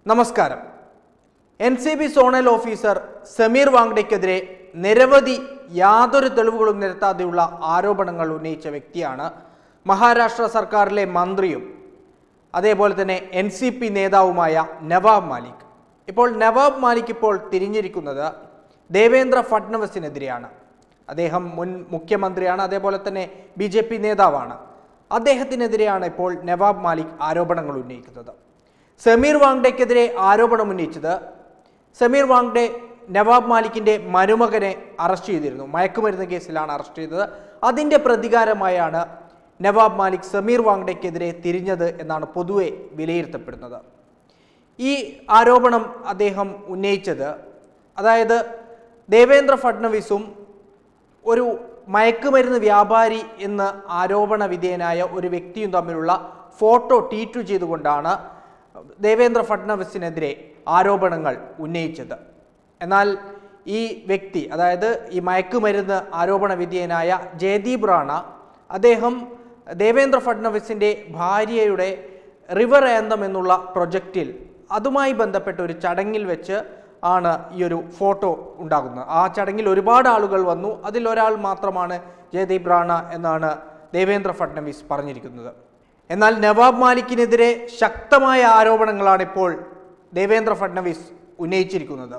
നമസ്കാരം N C B zonal officer Sameer വാങ്ഡയ്ക്കെതിരെ നിരവധി യാതൊരു തെളിവുകളും നിരത്താതെയുള്ള ആരോപണങ്ങൾ ഉന്നയിച്ച വ്യക്തിയാണ് മഹാരാഷ്ട്ര സർക്കാരിലെ മന്ത്രിയും അതേപോലെ തന്നെ എൻ സി പി നേതാവുമായ നവാബ് മാലിക് ഇപ്പോൾ നവാബ് മാലിക് ഇപ്പോൾ തിരിഞ്ഞിരിക്കുന്നത് ദേവേന്ദ്ര ഫട്നവിസിനെതിരെയാണ് അദ്ദേഹം മുൻ മുഖ്യമന്ത്രിയാണ് അതേപോലെ തന്നെ ബി ജെ പി നേതാവാണ് അദ്ദേഹത്തിനെതിരെയാണ് ഇപ്പോൾ നവാബ് മാലിക് ആരോപണങ്ങൾ ഉന്നയിക്കുന്നത് സമീർ വാങ്ഡയ്ക്കെതിരെ ആരോപണം ഉന്നയിച്ചത് സമീർ വാങ്ഡെ നവാബ് മാലിക്കിന്റെ മരുമകനെ അറസ്റ്റ് ചെയ്തിരുന്നു മയക്കുമരുന്ന് കേസിലാണ് അറസ്റ്റ് ചെയ്തത് അതിന്റെ പ്രതികാരമായാണ് നവാബ് മാലിക് സമീർ വാങ്ഡയ്ക്കെതിരെ തിരിഞ്ഞത് എന്നാണ് പൊതുവെ വിലയിരുത്തപ്പെടുന്നത് ഈ ആരോപണം അദ്ദേഹം ഉന്നയിച്ചത് അതായത് ദേവേന്ദ്ര ഫഡ്നവിസും ഒരു മയക്കുമരുന്ന് വ്യാപാരി എന്ന് ആരോപണ വിധേയനായ ഒരു വ്യക്തിയും തമ്മിലുള്ള ഫോട്ടോ ട്വീറ്റ് ചെയ്തുകൊണ്ടാണ് ദേവേന്ദ്ര ഫഡ്നവിസിനെതിരെ ആരോപണങ്ങൾ ഉന്നയിച്ചത് എന്നാൽ ഈ വ്യക്തി അതായത് ഈ മയക്കുമരുന്ന് ആരോപണ വിധേയനായ ജയദീപ് റാണ അദ്ദേഹം ദേവേന്ദ്ര ഫഡ്നവിസിൻ്റെ ഭാര്യയുടെ റിവർ ആന്തം എന്നുള്ള പ്രൊജക്റ്റിൽ അതുമായി ബന്ധപ്പെട്ട ഒരു ചടങ്ങിൽ വെച്ച് ആണ് ഈ ഒരു ഫോട്ടോ ഉണ്ടാകുന്നത് ആ ചടങ്ങിൽ ഒരുപാട് ആളുകൾ വന്നു അതിൽ ഒരാൾ മാത്രമാണ് ജയദീപ് റാണ എന്നാണ് ദേവേന്ദ്ര ഫഡ്നവിസ് പറഞ്ഞിരിക്കുന്നത് എന്നാൽ നവാബ് മാലിക്കിനെതിരെ ശക്തമായ ആരോപണങ്ങളാണ് ഇപ്പോൾ ദേവേന്ദ്ര ഫഡ്നവിസ് ഉന്നയിച്ചിരിക്കുന്നത്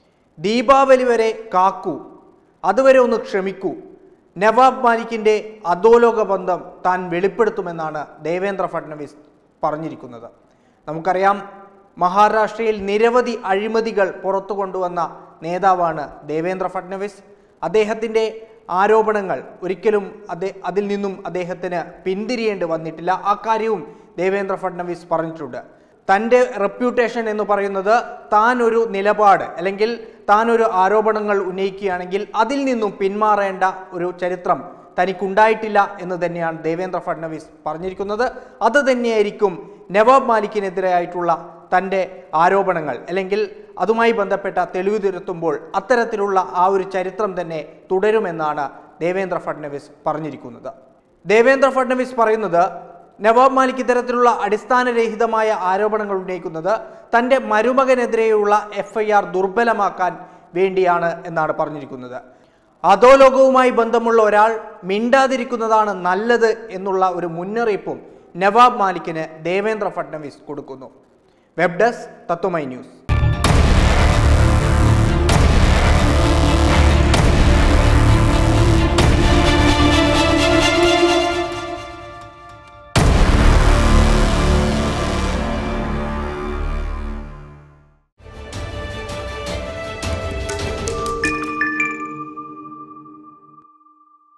ദീപാവലി വരെ കാക്കൂ അതുവരെ ഒന്ന് ക്ഷമിക്കൂ നവാബ് മാലിക്കിന്റെ അധോലോക ബന്ധം താൻ വെളിപ്പെടുത്തുമെന്നാണ് ദേവേന്ദ്ര ഫഡ്നവിസ് പറഞ്ഞിരിക്കുന്നത് നമുക്കറിയാം മഹാരാഷ്ട്രയിൽ നിരവധി അഴിമതികൾ പുറത്തു കൊണ്ടുവന്ന നേതാവാണ് ദേവേന്ദ്ര ഫഡ്നവിസ് അദ്ദേഹത്തിൻ്റെ ആരോപണങ്ങൾ ഒരിക്കലും അദ്ദേ അതിൽ നിന്നും അദ്ദേഹത്തിന് പിന്തിരിയേണ്ടി വന്നിട്ടില്ല ആ കാര്യവും ദേവേന്ദ്ര ഫഡ്നവിസ് പറഞ്ഞിട്ടുണ്ട് തൻ്റെ റെപ്യൂട്ടേഷൻ എന്ന് പറയുന്നത് താൻ ഒരു നിലപാട് അല്ലെങ്കിൽ താൻ ഒരു ആരോപണങ്ങൾ ഉന്നയിക്കുകയാണെങ്കിൽ അതിൽ നിന്നും പിന്മാറേണ്ട ഒരു ചരിത്രം തനിക്കുണ്ടായിട്ടില്ല എന്ന് തന്നെയാണ് ദേവേന്ദ്ര ഫഡ്നവിസ് പറഞ്ഞിരിക്കുന്നത് അത് തന്നെയായിരിക്കും നവാബ് മാലിക്കിനെതിരായിട്ടുള്ള തൻ്റെ ആരോപണങ്ങൾ അല്ലെങ്കിൽ അതുമായി ബന്ധപ്പെട്ട തെളിവ് തിരുത്തുമ്പോൾ അത്തരത്തിലുള്ള ആ ഒരു ചരിത്രം തന്നെ തുടരുമെന്നാണ് ദേവേന്ദ്ര ഫഡ്നവിസ് പറഞ്ഞിരിക്കുന്നത് ദേവേന്ദ്ര ഫഡ്നവിസ് പറയുന്നത് നവാബ് മാലിക് ഇത്തരത്തിലുള്ള അടിസ്ഥാനരഹിതമായ ആരോപണങ്ങൾ ഉന്നയിക്കുന്നത് തൻ്റെ മരുമകനെതിരെയുള്ള എഫ് ഐ ആർ ദുർബലമാക്കാൻ വേണ്ടിയാണ് എന്നാണ് പറഞ്ഞിരിക്കുന്നത് അധോലോകവുമായി ബന്ധമുള്ള ഒരാൾ മിണ്ടാതിരിക്കുന്നതാണ് നല്ലത് എന്നുള്ള ഒരു മുന്നറിയിപ്പും നവാബ് മാലിക്കിന് ദേവേന്ദ്ര ഫഡ്നവിസ് കൊടുക്കുന്നു വെബ് ഡെസ്ക് തത്വമൈ ന്യൂസ്